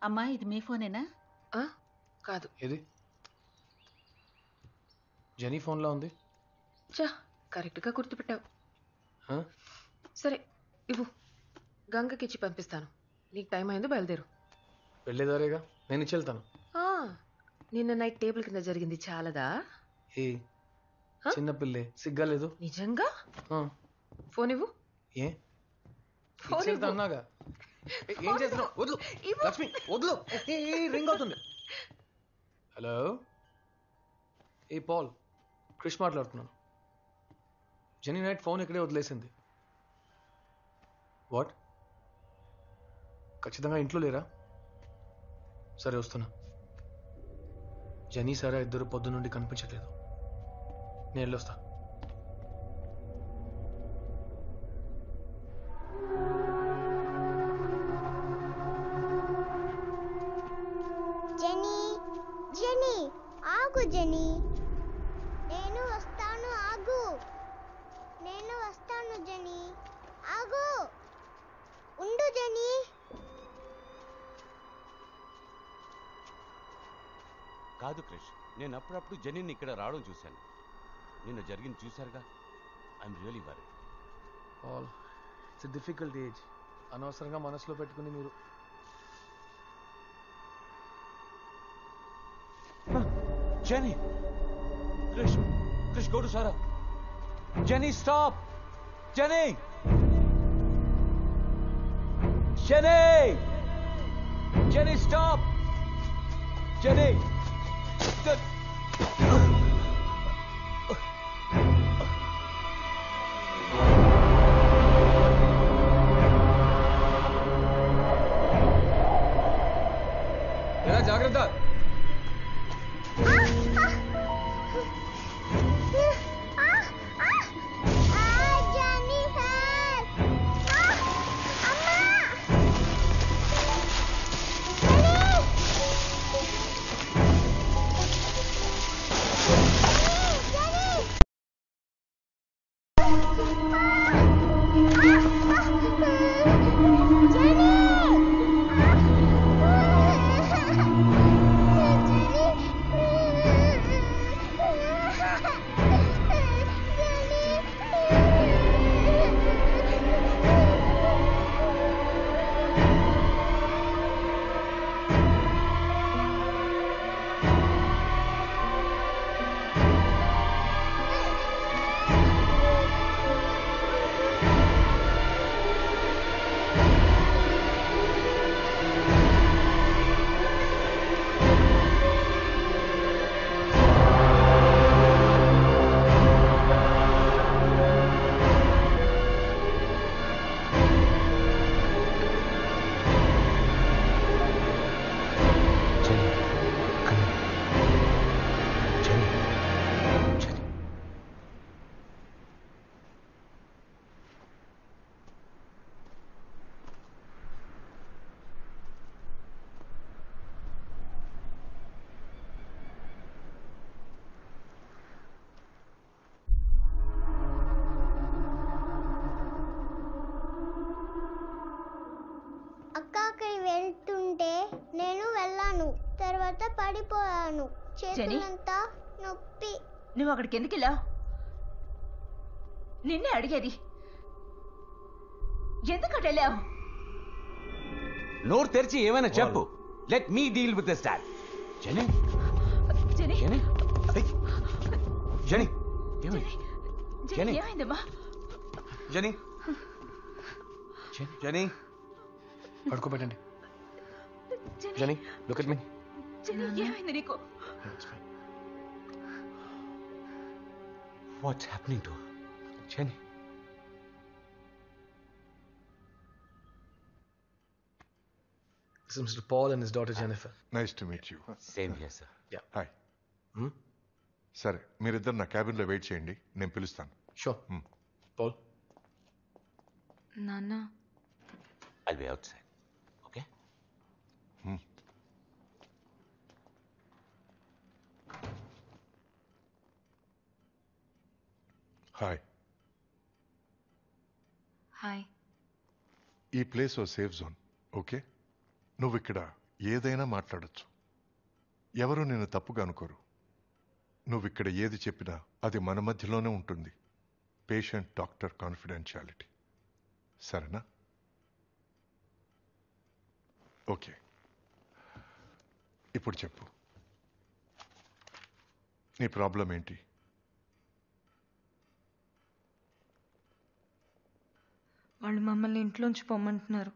అమ్మా ఇది మీ ఫోనేనా ఆ? కాదు ఏది జెనీ ఫోన్లో ఉంది చా కరెక్ట్గా గుర్తుపెట్టావు ఆ? సరే ఇవ్వు గంగకి ఇచ్చి పంపిస్తాను నీకు టైం అయిందో బయలుదేరు వెళ్ళేదారేగా నేను ఇచ్చి వెళ్తాను ఆ, నిన్న నైట్ టేబుల్ కింద జరిగింది చాలదా ఏ హ? చిన్నపిల్లే సిగ్గాలేదు నిజంగా ఆ, ఫోన్ ఇవ్వు ఏ ఫోన్ ఇచ్చి వెళ్తా ఇవ్వు. అన్నాగా ఏ, ఏం చేస్తున్నావు వదులు ఇవ్వు. లక్ష్మి వదులు ఏ, ఏ, రింగ్ అవుతుంది హలో ఏ పాల్ క్రిష్ మాట్లాడుతున్నాను జెనీ నైట్ ఫోన్ ఇక్కడే వదిలేసింది వాట్ ఖచ్చితంగా ఇంట్లో లేరా సరే వస్తున్నా జెనీ సారా ఇద్దరు పొద్దు నుండి కనిపించట్లేదు నేను వెళ్ళొస్తా జెనీ జెనీ ఆగు జెనీ నేను వస్తాను ఆగు నేను వస్తాను జెనీ ఆగు ఉండు జెనీ కాదు క్రిష్ నేను అప్పుడప్పుడు జెనీని ఇక్కడ రావడం చూశాను నిన్న జరిగింది చూశారుగా I'm really worry all it's difficult age అనవసరంగా మనసులో పెట్టుకుని మీరు Jenny Krish Krish go to Sara Jenny stop Jenny Jenny Jenny stop Jenny ఎలా జాగ్రత్త ఆ జెనీ హెల్ప్ అమ్మా అక్కకి వెళ్తుంటే నేను వెళ్ళాను తర్వాత పడిపోయాను చేతులంతా నొప్పి నువ్వు అక్కడికి ఎందుకు వెళ్ళావు నిన్నే అడిగేది ఎందుకు వెళ్ళావు నోరు తెరిచి ఏమైనా చెప్పు let me deal with this dad Jenny Jenny Jenny ఏయ్. జెనీ ఏమైంది జెనీ, జెనీ. ఏమైందమ్మా జెనీ జెనీ పడుకోబెట్టండి Jenny Jenny look at me Jenny ఏమైంది నీకు what's happening to Jenny This is Mr. Paul and his daughter Jennifer. Nice to meet you same here sir hi Hmm? సరే మీరిద్దరు నా క్యాబిన్లో wait చేయండి నేను పిలుస్తాను Sure. Hmm. Paul. నాన్న I'll be outside okay hi hi ఈ place ఓ safe zone okay నువ్వు ఇక్కడ ఏదైనా మాట్లాడొచ్చు ఎవరు నిన్ను తప్పుగా అనుకోరు నువ్వు ఇక్కడ ఏది చెప్పినా అది మన మధ్యలోనే ఉంటుంది పేషెంట్ డాక్టర్ కాన్ఫిడెన్షియాలిటీ సరేనా ఓకే ఇప్పుడు చెప్పు నీ ప్రాబ్లం ఏంటి వాళ్ళు మమ్మల్ని ఇంట్లోంచి పొమ్మంటున్నారు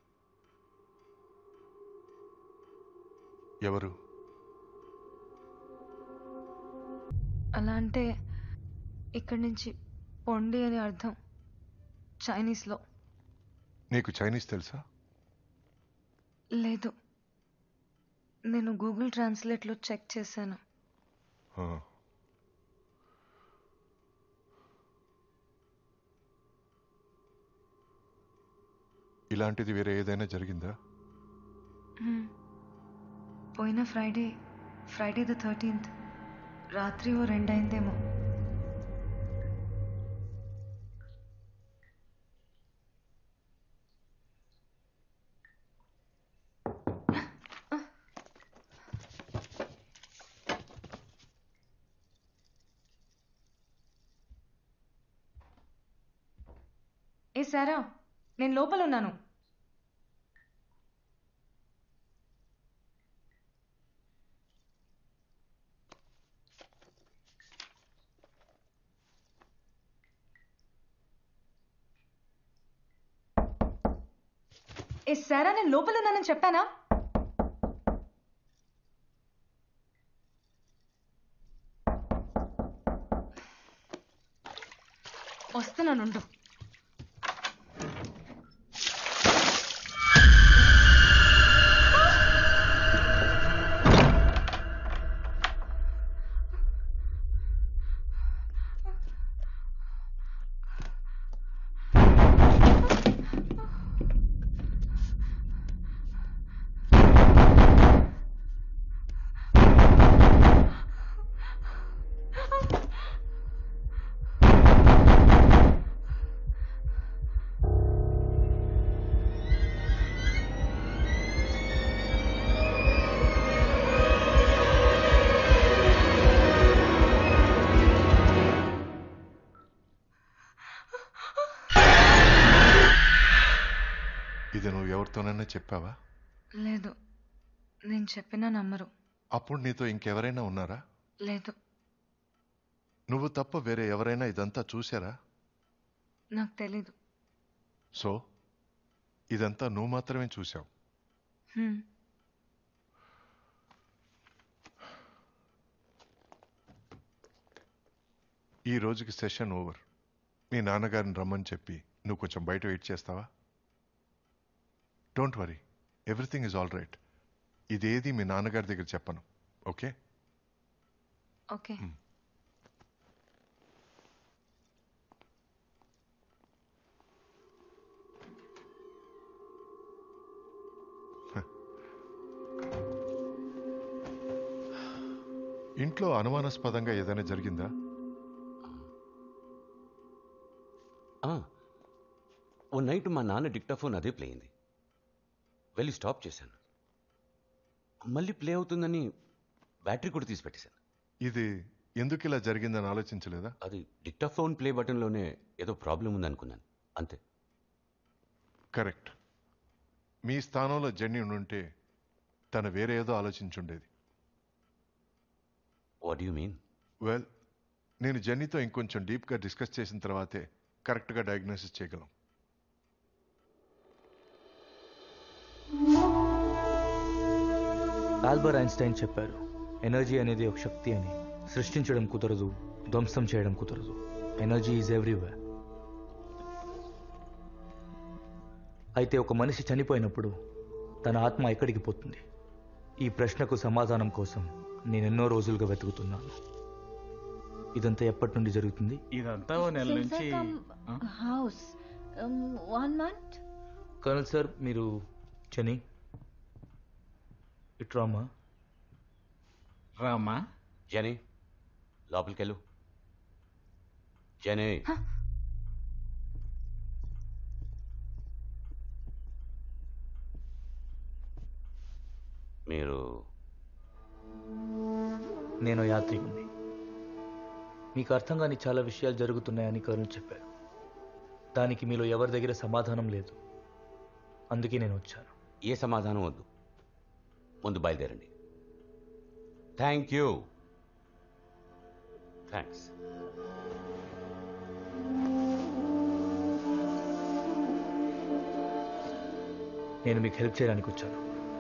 ఎవరు అలా అంటే ఇక్కడి నుంచి పొండి అని అర్థం చైనీస్లో నీకు చైనీస్ తెలుసా లేదు నేను గూగుల్ ట్రాన్స్లేట్లో చెక్ చేశాను ఆ. ఇలాంటిది వేరే ఏదైనా జరిగిందా హ్మ్. పోయిన ఫ్రైడే ఫ్రైడే ద థర్టీన్త్ రాత్రి ఓ రెండైందేమో ఏ సారా నేను లోపల ఉన్నాను ఏ సారా నేను లోపల ఉన్నానని చెప్పానా వస్తున్నానుండు ఇది నువ్వు ఎవరితోనైనా చెప్పావా లేదు నేను చెప్పినా నమ్మరు అప్పుడు నీతో ఇంకెవరైనా ఉన్నారా లేదు నువ్వు తప్ప వేరే ఎవరైనా ఇదంతా చూశారా నాకు తెలీదు సో ఇదంతా నువ్వు మాత్రమే చూశావు హ్మ్. ఈ రోజుకి సెషన్ ఓవర్ మీ నాన్నగారిని రమ్మని చెప్పి నువ్వు కొంచెం బయట వెయిట్ చేస్తావా don't worry everything is all right ఇదేది మీ నాన్నగారి దగ్గర చెప్పను ఓకే ఓకే ఇంట్లో అనుమానాస్పదంగా ఏదైనా జరిగిందా ఆ, ఓ నైట్ మా నాన్న డిక్టాఫోన్ అదే ప్లే అయింది వెళ్ళి స్టాప్ చేశాను మళ్ళీ ప్లే అవుతుందని బ్యాటరీ కూడా తీసి పెట్టేశాను ఇది ఎందుకు ఇలా జరిగిందని ఆలోచించలేదా అది డిక్టాఫోన్ ప్లే బటన్లోనే ఏదో ప్రాబ్లం ఉందనుకున్నాను అంతే కరెక్ట్ మీ స్థానంలో జెన్నీ ఉంటే తను వేరే ఏదో ఆలోచించుండేది వాట్ యు మీన్ వెల్ నేను జెన్నీతో ఇంకొంచెం డీప్గా డిస్కస్ చేసిన తర్వాతే కరెక్ట్గా డయాగ్నోసిస్ చేయగలం ఆల్బర్ ఐన్స్టైన్ చెప్పారు ఎనర్జీ అనేది ఒక శక్తి అని సృష్టించడం కుదరదు ధ్వంసం చేయడం కుదరదు ఎనర్జీ ఈజ్ ఎవ్రీవేర్ అయితే ఒక మనిషి చనిపోయినప్పుడు తన ఆత్మ ఎక్కడికి పోతుంది ఈ ప్రశ్నకు సమాధానం కోసం నేను ఎన్నో రోజులుగా వెతుకుతున్నాను ఇదంతా ఎప్పటి నుండి జరుగుతుంది ఇదంతా ఓ నెల నుంచి ఆ? House one month colonel sir మీరు చని ఇట్రామా రామా జనే లోపలికి వెళ్ళు జనే మీరు నేను యాత్రికుణ్ణి మీకు అర్థం కాని చాలా విషయాలు జరుగుతున్నాయని కరుణ్ చెప్పారు దానికి మీలో ఎవరి దగ్గర సమాధానం లేదు అందుకే నేను వచ్చాను ఏ సమాధానం వద్దు ముందు బయలుదేరండి థ్యాంక్ యూ థ్యాంక్స్ నేను మీకు హెల్ప్ చేయడానికి వచ్చాను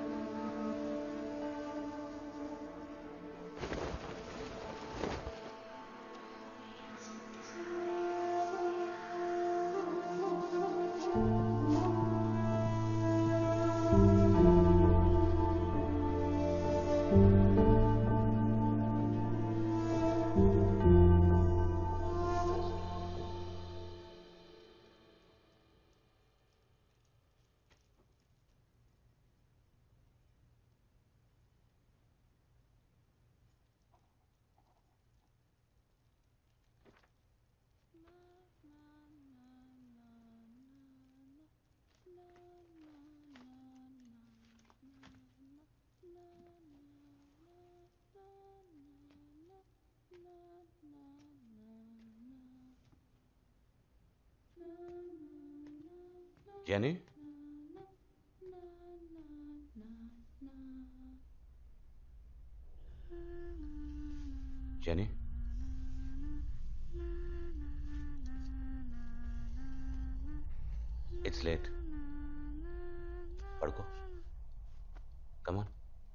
జని జని ఇట్స్ లేట్ పడుకో కమాన్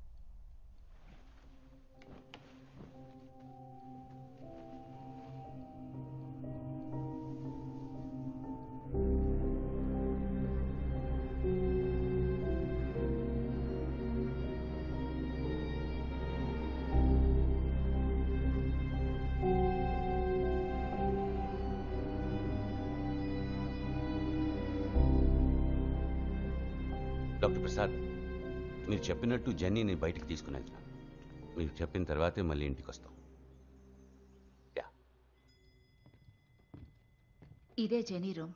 డాక్టర్ ప్రసాద్ మీరు చెప్పినట్టు జెన్నీని బయటికి తీసుకుని వెళ్తాను మీరు చెప్పిన తర్వాతే మళ్ళీ ఇంటికి వస్తాం యా ఇదే జెనీ రూమ్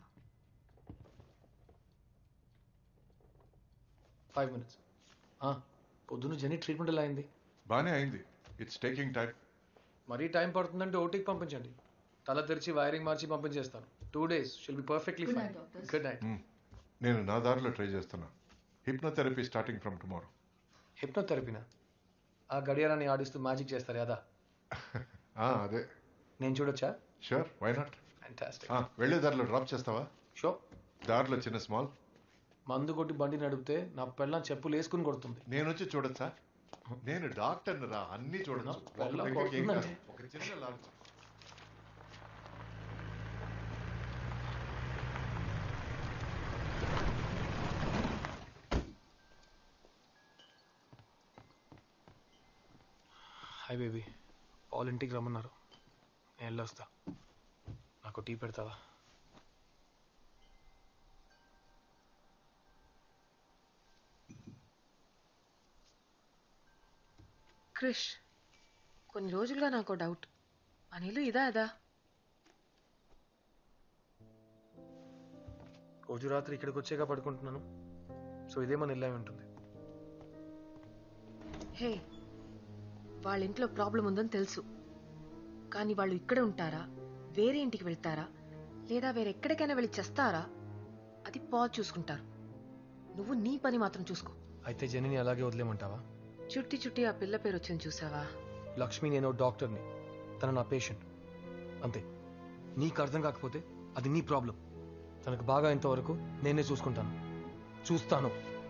ఫైవ్ మినిట్స్ పొద్దున్న జెనీ ట్రీట్మెంట్ ఎలా అయింది బానే అయింది ఇట్స్ టేకింగ్ టైం మరీ టైం పడుతుందంటే ఓటీకి పంపించండి తల తెరిచి వైరింగ్ మార్చి పంపించేస్తాను two days she'll be perfectly Good fine night, doctors. Good night నేను నా దారిలో ట్రై చేస్తున్నా హిప్నోథెరపీ స్టార్టింగ్ ఫ్రమ్ టుమారో హిప్నోథెరపీనా ఆ గడియారాన్ని ఆడిస్తూ మ్యాజిక్ చేస్తారు కదా అదే నేను చూడొచ్చా షూర్ వై నాట్ ఫ్యాంటాస్టిక్ వెళ్ళే దారిలో డ్రాప్ చేస్తావా షో దారిలో చిన్న స్మాల్ మందు కొట్టి బండి నడిపితే నా పెళ్ళం చెప్పులు వేసుకుని కొడుతుంది నేను వచ్చి చూడొచ్చా నేను డాక్టర్ రా అన్ని చూడొచ్చు వెళ్ళం ఒక దగ్గరికి ఏం కాదు. కొడుతుందంటే. ఒక చిన్న లాంచ్ హాయ్ బేబీ పాల్ ఇంటికి రమ్మన్నారు నేను వెళ్ళొస్తా నాకు టీ పెడతావా క్రిష్ కొన్ని రోజులుగా నాకు డౌట్ మన ఇల్లు ఇదా అదా రోజు రాత్రి ఇక్కడికి వచ్చాక పడుకుంటున్నాను సో ఇదే మన ఇల్లు అయి ఉంటుంది హే వాళ్ళ ఇంట్లో ప్రాబ్లం ఉందని తెలుసు కానీ వాళ్ళు ఇక్కడే ఉంటారా వేరే ఇంటికి వెళ్తారా లేదా వేరే ఎక్కడికైనా వెళ్ళి చేస్తారా అది పాజ్ చూసుకుంటారు నువ్వు నీ పని మాత్రం చూసుకో అయితే జెనీని అలాగే వదిలేమంటావా చుట్టి చుట్టి ఆ పిల్ల పేరు వచ్చింది చూసావా లక్ష్మి నేను డాక్టర్ని తన నా పేషెంట్ అంతే నీకు అర్థం కాకపోతే అది నీ ప్రాబ్లం తనకు బాగా ఇంతవరకు నేనే చూసుకుంటాను చూస్తాను